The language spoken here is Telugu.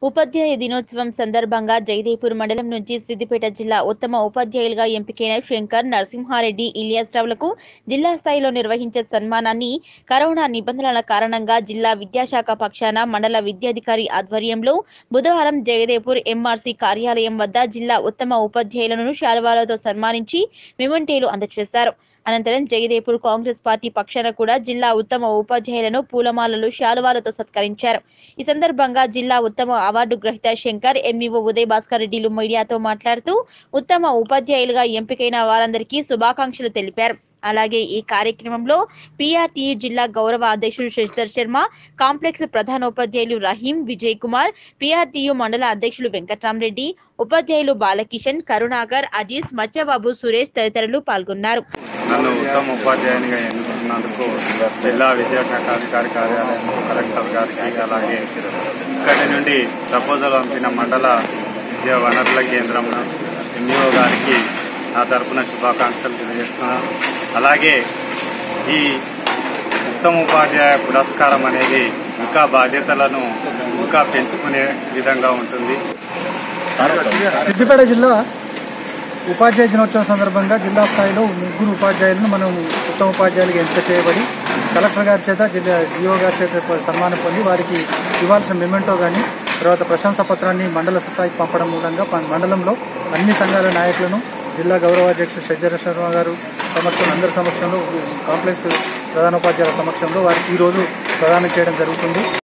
ఉపాధ్యాయ దినోత్సవం సందర్భంగా జగదేపూర్ మండలం నుంచి సిద్దిపేట జిల్లా ఉత్తమ ఉపాధ్యాయులుగా ఎంపికైన శంకర్ నరసింహారెడ్డి ఇలియాస్ రావులకు జిల్లా స్థాయిలో నిర్వహించే సన్మానాన్ని కరోనా నిబంధనల కారణంగా జిల్లా విద్యాశాఖ పక్షాన మండల విద్యాధికారి ఆధ్వర్యంలో బుధవారం జగదేపూర్ ఎంఆర్సీ కార్యాలయం వద్ద జిల్లా ఉత్తమ ఉపాధ్యాయులను శాలువాలతో సన్మానించి మెమంటేలు అందజేశారు అనంతరం జగదేపూర్ కాంగ్రెస్ పార్టీ పక్షాన కూడా జిల్లా ఉత్తమ ఉపాధ్యాయులను పూలమాలలు శాలువాలతో సత్కరించారు ఈ సందర్భంగా జిల్లా ఉత్తమ అవార్డు గ్రహీత శంకర్ ఎంఈఓ ఉదయ్ భాస్కర్ రెడ్డిలు మీడియాతో మాట్లాడుతూ ఉత్తమ ఉపాధ్యాయులుగా ఎంపికైన వారందరికీ శుభాకాంక్షలు తెలిపారు అలాగే ఈ కార్యక్రమంలో పిఆర్టీయు జిల్లా గౌరవ అధ్యక్షులు శశిధర్ శర్మ కాంప్లెక్స్ ప్రధానోపాధ్యాయులు రహీం విజయ్ కుమార్ పిఆర్టీయు మండల అధ్యక్షులు వెంకట్రామరెడ్డి ఉపాధ్యాయులు బాలకిషన్ కరుణాకర్ అజీజ్ మచ్చబాబు సురేష్ తదితరులు పాల్గొన్నారు నన్ను ఉత్తమ ఉపాధ్యాయునిగా ఎన్నుకున్నందుకు జిల్లా విద్యాశాఖ అధికారి కార్యాలయం కలెక్టర్ గారికి అలాగే ఇక్కడి నుండి ప్రపోజల్ పంపిన మండల విద్యా వనరుల కేంద్రం ఎంఈఓ గారికి నా తరపున శుభాకాంక్షలు తెలియజేస్తున్నాను అలాగే ఈ ఉత్తమ ఉపాధ్యాయ పురస్కారం అనేది ఇంకా బాధ్యతలను ఇంకా పెంచుకునే విధంగా ఉంటుంది సిద్దిపేట జిల్లా ఉపాధ్యాయ దినోత్సవం సందర్భంగా జిల్లా స్థాయిలో ముగ్గురు ఉపాధ్యాయులను మనం ఉత్తమ ఉపాధ్యాయులుగా ఎంపిక చేయబడి కలెక్టర్ గారి చేత జిల్లా డిఓ గారి చేత సన్మానం పొంది వారికి ఇవ్వాల్సిన మెమెంటో కానీ తర్వాత ప్రశంసా పత్రాన్ని మండల స్థాయికి పంపడం మూలంగా ప- మండలంలో అన్ని సంఘాల నాయకులను జిల్లా గౌరవాధ్యక్షుడు షజ్జర శర్మ గారు సమక్షంలో అందరి సమక్షంలో కాంప్లెక్స్ ప్రధానోపాధ్యాయుల సమక్షంలో వారికి ఈరోజు ప్రదానం చేయడం జరుగుతుంది